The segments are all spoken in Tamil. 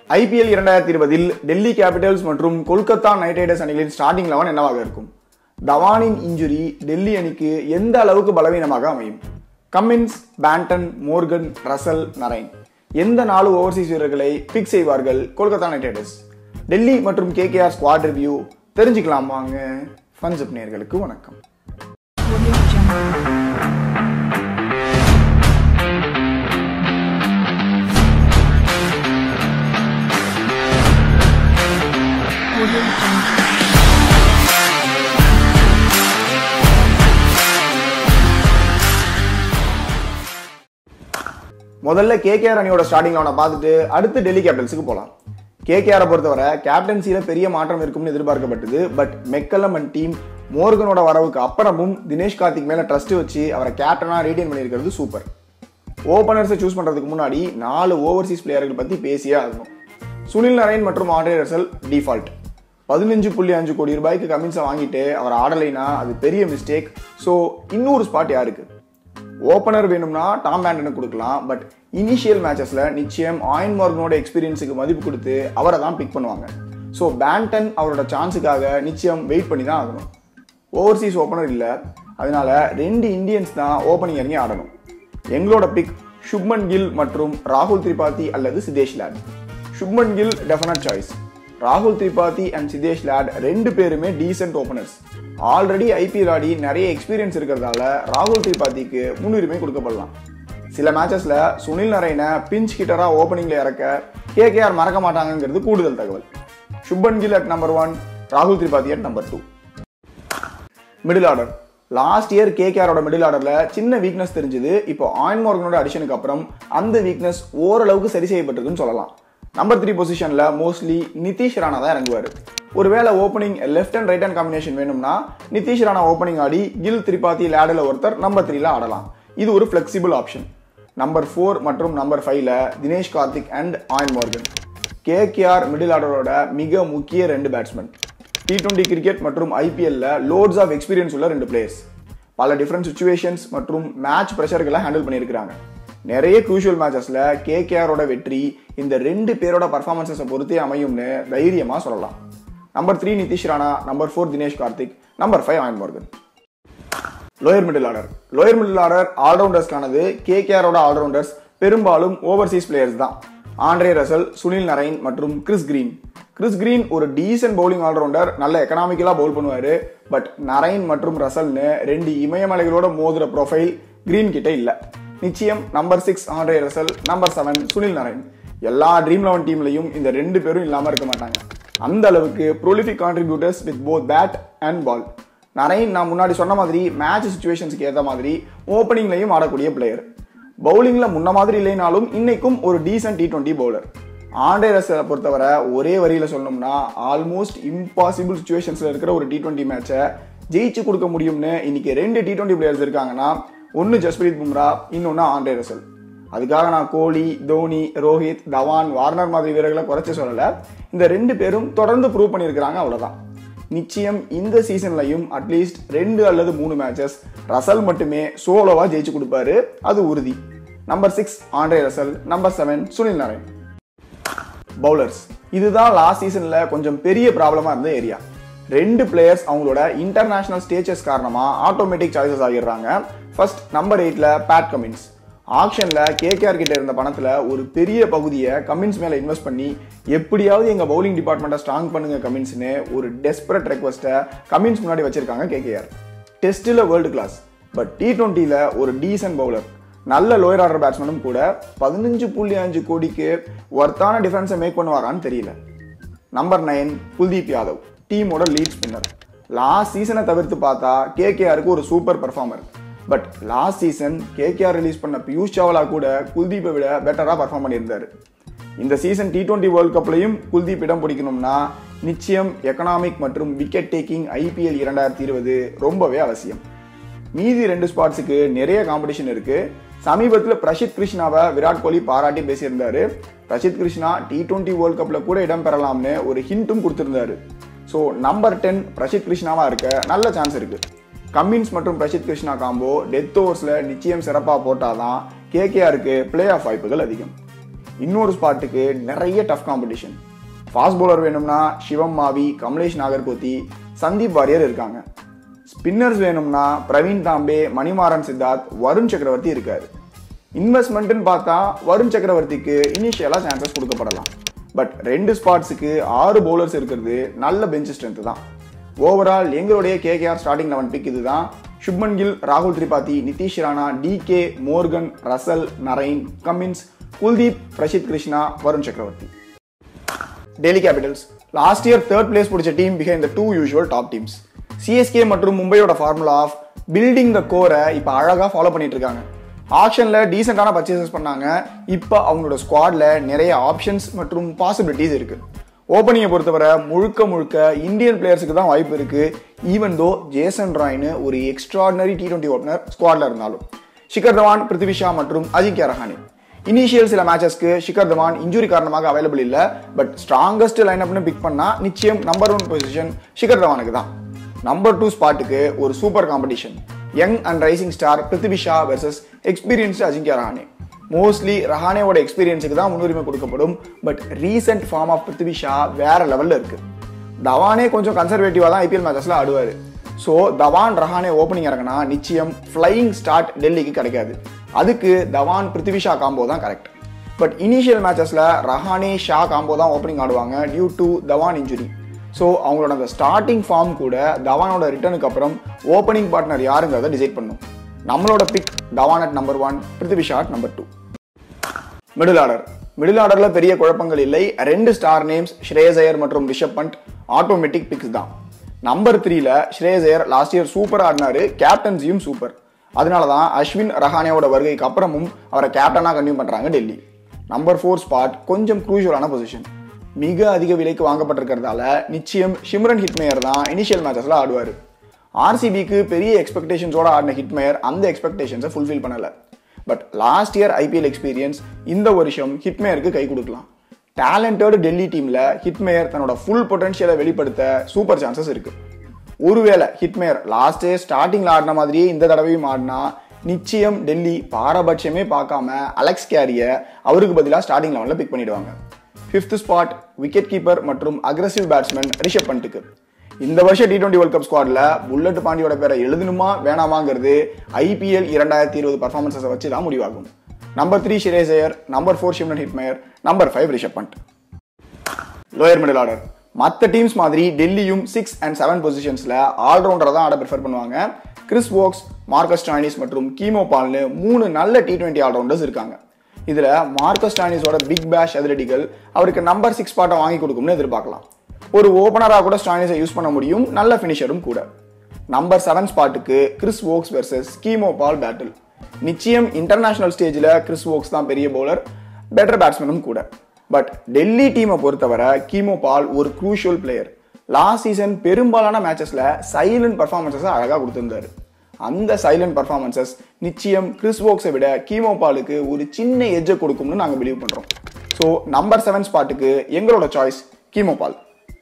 ஐபிஎல் இரண்டாயிரத்தி இருபதில் டெல்லி கேபிட்டல்ஸ் மற்றும் கொல்கத்தா நைட் ரைடர்ஸ் அணிகளின் ஸ்டார்டிங் லெவன் என்னவாக இருக்கும் தவானின் இன்ஜுரி டெல்லி அணிக்கு எந்த அளவுக்கு பலவீனமாக அமையும் Cummins Banton Morgan Russell Narine எந்த நாலு ஓவர்சீஸ் வீரர்களை பிக் செய்வார்கள் கொல்கத்தா நைட் ரைடர்ஸ் டெல்லி மற்றும் கேகேஆர் ஸ்குவாட் ரிவ்யூ தெரிஞ்சுக்கலாம் வாங்க ஃபன்சப் நேர்களுக்கு வணக்கம் Audio Jungle. Audio Jungle. முதல்ல கேகேஆர் அணியோட ஸ்டார்டிங் லெவனை பார்த்துட்டு அடுத்து டெல்லி கேபிட்டல்ஸுக்கு போகலாம் கேகேஆரை பொறுத்தவரை கேப்டன்சியில் பெரிய மாற்றம் இருக்கும்னு எதிர்பார்க்கப்பட்டது பட் மெக்கலம் அண்ட் டீம் மோர்கனோட வரவுக்கு அப்புறமும் தினேஷ் கார்த்திக் மேலே ட்ரஸ்ட் வச்சு அவரை கேப்டனாக ரீடைன் பண்ணியிருக்கிறது சூப்பர் ஓப்பனர்ஸை சூஸ் பண்ணுறதுக்கு முன்னாடி நாலு ஓவர்சீஸ் பிளேயர்கள் பற்றி பேசியே ஆகணும் சுனில் நரேன் மற்றும் ஆண்ட்ரே ரசல் டிஃபால்ட் பதினஞ்சு புள்ளி அஞ்சு கோடி ரூபாய்க்கு கமின்ஸை வாங்கிட்டு அவர் ஆடலைனா அது பெரிய மிஸ்டேக் ஸோ இன்னொரு ஸ்பாட் யாருக்கு ஓப்பனர் வேணும்னா டாம் பேண்டனுக்கு கொடுக்கலாம் பட் இனிஷியல் மேட்சஸில் நிச்சயம் ஆயின் மார்கனோட எக்ஸ்பீரியன்ஸுக்கு மதிப்பு கொடுத்து அவரை தான் பிக் பண்ணுவாங்க ஸோ பேண்டன் அவரோட சான்ஸுக்காக நிச்சயம் வெயிட் பண்ணி தான் ஆகணும் ஓவர்சீஸ் ஓப்பனர் இல்லை அதனால ரெண்டு இந்தியன்ஸ் தான் ஓப்பனிங் இறங்கி ஆடணும் எங்களோட பிக் சுப்மன் கில் மற்றும் ராகுல் திரிபாதி அல்லது சிதேஷ் லேட் சுப்மன் கில் டெஃபினட் சாய்ஸ் ராகுல் திரிபாதி அண்ட் சிதேஷ் லேட் ரெண்டு பேருமே டீசென்ட் ஓப்பனர்ஸ் ஆல்ரெடி ஐபிஎல் ஆடி நிறைய எக்ஸ்பீரியன்ஸ் இருக்கிறதால ராகுல் திரிபாதிக்கு முன்னுரிமை கொடுக்கப்படலாம் சில மேட்சஸ்ல சுனில் நரைனை பிஞ்ச் ஹிட்டரா ஓப்பனிங்ல இறக்க கேகேஆர் மறக்க மாட்டாங்கங்கிறது கூடுதல் தகவல் Shubman Gill at number one ராகுல் Tripathi at number two middle order last year கேகேஆரோட மிடில் ஆர்டர்ல சின்ன வீக்னஸ் தெரிஞ்சது இப்போ ஆயின் மார்கனோட அடிஷனுக்கு அப்புறம் அந்த வீக்னஸ் ஓரளவுக்கு சரி செய்யப்பட்டிருக்குன்னு சொல்லலாம் நம்பர் த்ரீ பொசிஷன்ல மோஸ்ட்லி நிதிஷ் ராணா தான் இறங்குவார் ஒருவேளை opening left and right hand combination வேணும்னா நிதிஷ் ராணா ஓப்பனிங் ஆடி கில் திரிபாதி லேடில் ஒருத்தர் நம்பர் த்ரீல ஆடலாம் இது ஒரு ஃபிளெக்சிபிள் ஆப்ஷன் நம்பர் ஃபோர் மற்றும் நம்பர் ஃபைவ்ல Dinesh Karthik and Eoin Morgan KKR middle ஆர்டரோட மிக முக்கிய ரெண்டு பேட்ஸ்மேன் டி டுவெண்ட்டி கிரிக்கெட் மற்றும் ஐபிஎல்ல லோட்ஸ் ஆஃப் எக்ஸ்பீரியன்ஸ் உள்ள ரெண்டு பிளேயர்ஸ் பல டிஃப்ரெண்ட் சுச்சுவேஷன்ஸ் மற்றும் மேட்ச் ப்ரெஷர்களை ஹேண்டில் பண்ணியிருக்கிறாங்க நிறைய க்ரூஷியல் மேட்சஸில் கேகேஆரோட வெற்றி இந்த ரெண்டு பேரோட பர்ஃபார்மன்ஸஸை பொறுத்தே அமையும்னு தைரியமாக சொல்லலாம் number three Nitish Rana number four Dinesh Karthik number five Eoin Morgan lower middle order lower middle order ஆல்ரவுண்டர்ஸ்க்கானது கேகேஆரோட ஆல்ரவுண்டர்ஸ் பெரும்பாலும் ஓவர்சீஸ் பிளேயர்ஸ் தான் ஆண்ட்ரே ரசல் சுனில் நரைன் மற்றும் கிறிஸ் கிரீன் கிறிஸ் கிரீன் ஒரு டீசென்ட் பவுலிங் ஆல்ரவுண்டர் நல்ல எக்கனாமிக்கலாக பவுல் பண்ணுவார் பட் நரைன் மற்றும் ரசல்னு ரெண்டு இமயமலைகளோட மோதுற ப்ரொஃபைல் கிரீன் கிட்ட இல்லை நிச்சயம் number six Andre Russell number seven Sunil Narine எல்லா ட்ரீம் லெவன் டீம்லையும் இந்த ரெண்டு பேரும் இல்லாமல் இருக்க மாட்டாங்க அந்த அளவுக்கு prolific contributors with both bat and ball Narine நான் முன்னாடி சொன்ன மாதிரி மேட்ச் சுச்சுவேஷன்ஸ்க்கு ஏற்ற மாதிரி ஓப்பனிங்லையும் ஆடக்கூடிய பிளேயர் பவுலிங்கில் முன்ன மாதிரி இல்லைனாலும் இன்னைக்கும் ஒரு டீசன்ட் டி டுவெண்ட்டி பவுலர் ஆண்டே ரசலை பொறுத்தவரை ஒரே வரியில் சொல்லணும்னா ஆல்மோஸ்ட் இம்பாசிபிள் சுச்சுவேஷன்ஸில் இருக்கிற ஒரு டி டுவெண்ட்டி மேட்சை ஜெயிச்சு கொடுக்க முடியும்னு இன்னைக்கு ரெண்டு டி டுவெண்ட்டி பிளேயர்ஸ் இருக்காங்கன்னா ஒன்று ஜஸ்பிரீத் பும்ரா இன்னொன்று ஆண்டே ரசல் அதுக்காக நான் கோலி தோனி ரோஹித் தவான் வார்னர் மாதிரி வீரர்களை குறைச்சி சொல்லலை இந்த ரெண்டு பேரும் தொடர்ந்து ப்ரூவ் பண்ணியிருக்கிறாங்க அவ்வளோதான் நிச்சயம் இந்த சீசன்லையும் அட்லீஸ்ட் ரெண்டு அல்லது மூணு மேட்சஸ் ரசல் மட்டுமே சோலோவா ஜெயிச்சு கொடுப்பாரு அது உறுதி number six Andre Russell number seven Sunil Narine bowlers இதுதான் லாஸ்ட் சீசன்ல கொஞ்சம் பெரிய ப்ராப்ளமா இருந்த ஏரியா ரெண்டு பிளேயர்ஸ் அவங்களோட இன்டர்நேஷனல் ஸ்டேஜஸ் காரணமா ஆட்டோமேட்டிக் சாய்ஸஸ் ஆகிடுறாங்க ஃபர்ஸ்ட் நம்பர் எயிட்ல பேட் கமின்ஸ் ஆக்ஷன்ல கேகேஆர் கிட்ட இருந்த பணத்துல ஒரு பெரிய பகுதியை கமின்ஸ் மேல இன்வெஸ்ட் பண்ணி எப்படியாவது எங்க பவுலிங் டிபார்ட்மெண்ட்டை ஸ்ட்ராங் பண்ணுங்க கமின்ஸ்னு ஒரு டெஸ்பரட் ரெக்வஸ்ட்டை கமின்ஸ் முன்னாடி வச்சிருக்காங்க கேகேஆர் டெஸ்ட்டில் வேர்ல்டு கிளாஸ் பட் டி டுவெண்ட்டியில் ஒரு டீசன்ட் பவுலர் நல்ல லோயர் ஆர்டர் பேட்ஸ்மேனும் கூட பதினஞ்சு புள்ளி அஞ்சு கோடிக்கு ஒர்த்தான டிஃபரன்ஸை மேக் பண்ணுவாரான்னு தெரியல நம்பர் நைன் குல்தீப் யாதவ் டீமோட லீட் ஸ்பின்னர் லாஸ்ட் சீசனை தவிர்த்து பார்த்தா கேகேஆருக்கு ஒரு super performer but last season KKR release பண்ண பியூஷ் சாவ்லா கூட குல்தீப்பை விட பெட்டராக பர்ஃபார்ம் பண்ணியிருந்தாரு இந்த சீசன் டி டுவெண்ட்டி வேர்ல்ட் கப்லையும் குல்தீப் இடம் பிடிக்கணும்னா நிச்சயம் எக்கனாமிக் மற்றும் விக்கெட் டேக்கிங் ஐபிஎல் இரண்டாயிரத்தி இருபது ரொம்பவே அவசியம் மீதி ரெண்டு ஸ்பாட்ஸுக்கு நிறைய காம்படிஷன் இருக்கு சமீபத்தில் பிரசித் கிருஷ்ணாவை விராட் கோலி பாராட்டி பேசியிருந்தாரு Prasidh Krishna T twenty world கப்ல கூட இடம் பெறலாம்னு ஒரு ஹிண்ட்டும் கொடுத்திருந்தாரு ஸோ நம்பர் டென் பிரசித் கிருஷ்ணாவா இருக்க நல்ல சான்ஸ் இருக்கு கம்மின்ஸ் மற்றும் பிரசித் கிருஷ்ணா காம்போ டெத் ஓவர்ஸ்ல நிச்சயம் சிறப்பாக போட்டாதான் கேகேஆருக்கு பிளே ஆஃப் வாய்ப்புகள் அதிகம் இன்னொரு ஸ்பாட்டுக்கு நிறைய டஃப் காம்படிஷன் ஃபாஸ்ட் bowler வேணும்னா சிவம் மாவி கமலேஷ் நாகர்கோத்தி சந்தீப் வாரியர் இருக்காங்க ஸ்பின்னர்ஸ் வேணும்னா பிரவீன் தாம்பே மணிமாறன் சித்தார்த் வருண் சக்கரவர்த்தி இருக்காரு இன்வெஸ்ட்மெண்ட்னு பார்த்தா வருண் சக்கரவர்த்திக்கு இனிஷியலாக சான்சஸ் கொடுக்கப்படலாம் பட் ரெண்டு ஸ்பாட்ஸுக்கு ஆறு பவுலர்ஸ் இருக்கிறது நல்ல பெஞ்ச் ஸ்ட்ரென்த் தான் ஓவரால் எங்களுடைய கேகேஆர் ஸ்டார்டிங் லெவன் பிக் இதுதான் சுப்மன் கில் ராகுல் Tripathi Nitish Rana DK Morgan Russell Narine Cummins Kuldeep Prasidh Krishna Varun Chakravarthy Delhi Capitals last year third place பிடிச்ச team behind the two usual top teams CSK மற்றும் மும்பையோட ஃபார்முலா ஆஃப் பில்டிங் த கோரை இப்போ அழகாக ஃபாலோ பண்ணிட்டு இருக்காங்க ஆப்ஷனில் டீசெண்டான பர்ச்சேசஸ் பண்ணாங்க இப்போ அவங்களோட ஸ்குவாடில் நிறைய ஆப்ஷன்ஸ் மற்றும் பாசிபிலிட்டிஸ் இருக்கு ஓப்பனிங்கை பொறுத்தவரை முழுக்க முழுக்க இந்தியன் பிளேயர்ஸுக்கு தான் வாய்ப்பு இருக்கு ஈவன் தோ ஜேசன் ராய்னு ஒரு எக்ஸ்ட்ராடினரி டி டுவெண்ட்டி ஓப்பனர் ஸ்குவாடில் இருந்தாலும் ஷிகர் தவான் பிருத்திவி ஷா மற்றும் அஜிங்கியா ரஹானே இனிஷியல் சில மேட்சஸ்க்கு ஷிகர் தவான் இன்ஜுரி காரணமாக அவைலபிள் இல்ல பட் ஸ்ட்ராங்கஸ்ட் லைனப்னு பிக் பண்ணா நிச்சயம் நம்பர் ஒன் பொசிஷன் ஷிகர் தவானுக்கு தான் நம்பர் டூ ஸ்பாட்டுக்கு ஒரு super competition young and rising star Prithvi Shaw versus experienced Ajinkya Rahane mostly ரஹானேவோட எக்ஸ்பீரியன்ஸுக்கு தான் முன்னுரிமை கொடுக்கப்படும் but recent form of Prithvi Shaw வேற லெவல்ல இருக்கு தவானே கொஞ்சம் கன்சர்வேட்டிவாக தான் ஐபிஎல் மேட்சஸ்ல ஆடுவார் ஸோ தவான் ரஹானே ஓப்பனிங் இறங்கினா நிச்சயம் ஃப்ளையிங் ஸ்டார்ட் டெல்லிக்கு கிடைக்காது அதுக்கு தவான் பிருத்திவி ஷா காம்போ தான் கரெக்ட் பட் இனிஷியல் மேட்சஸ்ல ரஹானே ஷா காம்போ தான் ஓப்பனிங் ஆடுவாங்க due to Dhawan injury so அவங்களோட அந்த ஸ்டார்டிங் ஃபார்ம் கூட தவானோட ரிட்டர்னுக்கு அப்புறம் ஓப்பனிங் பார்ட்னர் யாருங்கிறத டிசைட் பண்ணும் நம்மளோட pick Dhawan at number one Prithvi Shaw at number two middle order middle ஆர்டர்ல பெரிய குழப்பங்கள் இல்லை ரெண்டு ஸ்டார் நேம்ஸ் ஸ்ரேயஸ் ஐயர் மற்றும் ரிஷப் பண்ட் ஆட்டோமேட்டிக் பிக்ஸ் தான் நம்பர் த்ரீல Shreyas Iyer last year super ஆடினாரு கேப்டன்சியும் சூப்பர் அதனால தான் அஸ்வின் ரஹானேவோட வருகைக்கு அப்புறமும் அவரை கேப்டனா கன்டினியூ பண்றாங்க டெல்லி நம்பர் ஃபோர் ஸ்பாட் கொஞ்சம் க்ரூஷியலான பொசிஷன் மிக அதிக விலைக்கு வாங்கப்பட்டிருக்கிறதால நிச்சயம் ஷிம்ரன் ஹிட்மேயர் தான் இனிஷியல் மேட்சஸ்ல ஆடுவார் ஆர்சிபிக்கு பெரிய எக்ஸ்பெக்டேஷன்ஸோட ஆடின ஹிட்மேயர் அந்த எக்ஸ்பெக்டேஷன்ஸை ஃபுல்ஃபில் பண்ணல but last year IPL experience இந்த வருஷம் ஹிட்மேயருக்கு கை கொடுக்கலாம் டேலண்டட் டெல்லி டீம்ல ஹிட்மேயர் தன்னோட ஃபுல் பொட்டன்ஷியலை வெளிப்படுத்த சூப்பர் சான்சஸ் இருக்கு ஒருவேளை ஹிட்மேயர் லாஸ்ட் இயர் ஸ்டார்டிங்ல ஆடின மாதிரியே இந்த தடவையும் ஆடினா நிச்சயம் டெல்லி பாரபட்சமே பார்க்காம அலெக்ஸ் கேரிய அவருக்கு பதிலாக ஸ்டார்டிங் லெவலில் பிக் பண்ணிடுவாங்க ஃபிஃப்த் ஸ்பாட் விக்கெட் கீப்பர் மற்றும் அக்ரஸிவ் பேட்ஸ்மேன் ரிஷப் பண்ட்டுக்கு இந்த வருஷம் டி டுவெண்ட்டி வேர்ல்ட் கப் ஸ்குவாட்ல புல்லட் பாண்டியோட பேரை எழுதணுமா வேணாமாங்கிறது ஐபிஎல் இரண்டாயிரத்தி இருபது பர்ஃபார்மன்ஸை வச்சு தான் முடிவாகும் number three Shreyas Iyer number four Shimron Hetmyer number five Rishabh Pant lower middle order மற்ற டீம்ஸ் மாதிரி டெல்லியும் சிக்ஸ் அண்ட் செவன் பொசிஷன்ஸ்ல ஆல்ரவுண்டரை தான் ஆட ப்ரிஃபர் பண்ணுவாங்க கிறிஸ் வோக்ஸ் மார்க்கஸ் டானிஸ் மற்றும் கீமோ பால்னு மூணு நல்ல டி டுவெண்ட்டி ஆல்ரவுண்டர்ஸ் இருக்காங்க இதுல மார்க்கஸ் டானிஸோட பிக் பேஷ் அதிரடிகள் அவருக்கு நம்பர் சிக்ஸ் பாட்டை வாங்கி கொடுக்கும்னு எதிர்பார்க்கலாம் ஒரு ஓப்பனராக கூட ஸ்டானிஸை யூஸ் பண்ண முடியும் நல்ல ஃபினிஷரும் கூட நம்பர் செவன் ஸ்பாட்டுக்கு Chris Woakes versus Keemo Paul பேட்டில் நிச்சயம் இன்டர்நேஷனல் ஸ்டேஜில் கிறிஸ் வோக்ஸ் தான் பெரிய பவுலர் பெட்டர் பேட்ஸ்மேனும் கூட பட் டெல்லி டீமை பொறுத்தவரை கீமோ பால் ஒரு க்ரூஷியல் பிளேயர் லாஸ்ட் சீசன் பெரும்பாலான மேட்சஸ்ல சைலண்ட் பர்ஃபார்மன்ஸஸை அழகாக கொடுத்திருந்தாரு அந்த சைலண்ட் பர்ஃபார்மன்சஸ் நிச்சயம் கிறிஸ் வோக்ஸை விட கீமோ பாலுக்கு ஒரு சின்ன எஜ்ஜை கொடுக்கும்னு நாங்கள் பிலீவ் பண்ணுறோம் ஸோ நம்பர் செவன் ஸ்பாட்டுக்கு எங்களோட choice Keemo Paul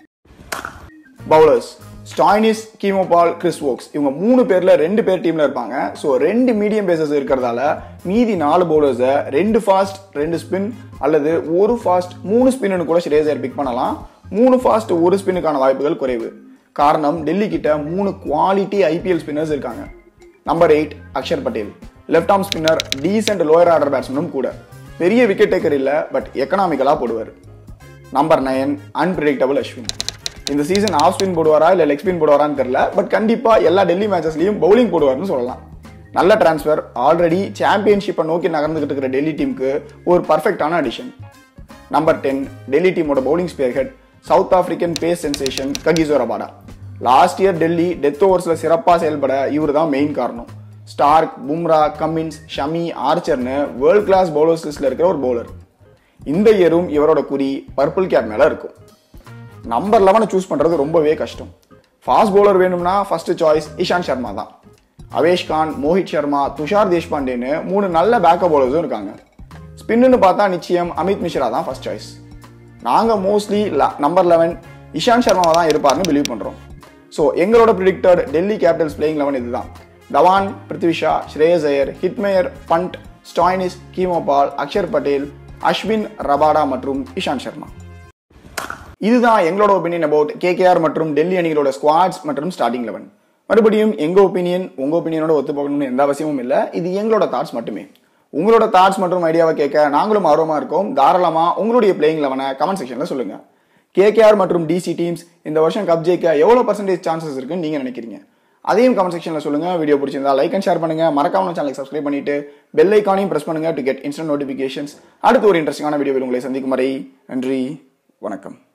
bowlers Stoinis Keemo Paul Chris Woakes இவங்க மூணு பேர்ல ரெண்டு பேர் டீம்ல இருப்பாங்க ஸோ ரெண்டு மீடியம் பேசஸ் இருக்கிறதால மீதி நாலு பவுலர்ஸை ரெண்டு ஃபாஸ்ட் ரெண்டு ஸ்பின் அல்லது ஒரு ஃபாஸ்ட் மூணு ஸ்பின்னு கூட ஸ்ரேசர் பிக் பண்ணலாம் மூணு ஃபாஸ்ட் ஒரு ஸ்பின்னுக்கான வாய்ப்புகள் குறைவு காரணம் டெல்லி கிட்ட மூணு குவாலிட்டி ஐபிஎல் ஸ்பின்னர்ஸ் இருக்காங்க number eight Axar Patel left arm spinner decent lower order பேட்ஸ்மேனும் கூட பெரிய விக்கெட் டேக்கர் இல்லை பட் எக்கனாமிக்கலாக போடுவார் நம்பர் நைன் அன்பிரடிக்டபிள் அஸ்வின் இந்த சீசன் ஆஃப் ஸ்பின் போடுவாரா இல்லை லெக் ஸ்பின் போடுவாரான்னு தெரியல பட் கண்டிப்பாக எல்லா டெல்லி மேட்சஸ்லையும் பவுலிங் போடுவார்னு சொல்லலாம் நல்ல டிரான்ஸ்ஃபர் ஆல்ரெடி சாம்பியன்ஷிப்பை நோக்கி நகர்ந்துகிட்டு இருக்கிற டெல்லி டீமுக்கு ஒரு பர்ஃபெக்டான அடிஷன் நம்பர் டென் டெல்லி டீமோட bowling spearhead South African pace sensation Kagiso Rabada last year Delhi death ஓவர்ஸில் சிறப்பாக செயல்பட இவர் தான் மெயின் காரணம் ஸ்டார்க் பும்ரா கம்மின்ஸ் ஷமி ஆர்ச்சர்னு வேர்ல்ட் கிளாஸ் பவுலர்ஸ் லிஸ்ட்ல இருக்கிற ஒரு பவுலர் இந்த இயரும் இவரோட குறி பர்பிள் கேப் மேல இருக்கும் நம்பர் லெவனை சூஸ் பண்றது ரொம்பவே கஷ்டம் ஃபாஸ்ட் பவுலர் வேணும்னா ஃபர்ஸ்ட் சாய்ஸ் இஷாந்த் சர்மா தான் அவேஷ் கான் மோஹித் சர்மா துஷார் தேஷ்பாண்டேன்னு மூணு நல்ல பேக்கப் பவுலர்ஸும் இருக்காங்க ஸ்பின்னு பார்த்தா நிச்சயம் அமித் மிஸ்ரா தான் ஃபர்ஸ்ட் சாய்ஸ் நாங்கள் மோஸ்ட்லி நம்பர் லெவன் இஷாந்த் சர்மாவை தான் இருப்பார்னு பிலீவ் பண்ணுறோம் ஸோ எங்களோட predicted Delhi Capitals playing eleven இதுதான் தவான் பிருத்விஷா ஸ்ரேயஸ் Iyer Hetmyer fund Stoinis கீமோபால் Axar Patel Ashwin Rabada மற்றும் இஷாந்த் சர்மா இதுதான் எங்களோட ஒப்பீனியன் அபவுட் கேகேஆர் மற்றும் டெல்லி அணிகளோட ஸ்குவாட்ஸ் மற்றும் ஸ்டார்டிங் லெவன் மறுபடியும் எங்க ஒப்பீனியன் உங்க ஒப்பீனியனோட ஒத்து போகணும்னு எந்த அவசியமும் இல்லை இது எங்களோட தாட்ஸ் மட்டுமே உங்களோட தாட்ஸ் மற்றும் ஐடியாவை கேட்க நாங்களும் ஆர்வமா இருக்கோம் தாராளமா உங்களுடைய பிளேயிங் லெவனை கமெண்ட் செக்ஷன்ல சொல்லுங்க கேகேஆர் மற்றும் டிசி டீம்ஸ் இந்த வருஷம் கப் ஜெயிக்க எவ்வளவு பர்சன்டேஜ் சான்சஸ் இருக்குன்னு நீங்க நினைக்கிறீங்க அதையும் கமெண்ட் செக்ஷன்ல சொல்லுங்க வீடியோ பிடிச்சிருந்தா லைக் அண்ட் ஷேர் பண்ணுங்க மறக்காம சேனலுக்கு சப்ஸ்கிரைப் பண்ணிட்டு பெல் ஐக்கானையும் பிரஸ் பண்ணுங்க டு கெட் இன்ஸ்டன்ட் நோட்டிபிகேஷன்ஸ் அடுத்து ஒரு இன்ட்ரெஸ்டிங்கான வீடியோவில் உங்களை சந்திக்கும் வரை நன்றி வணக்கம்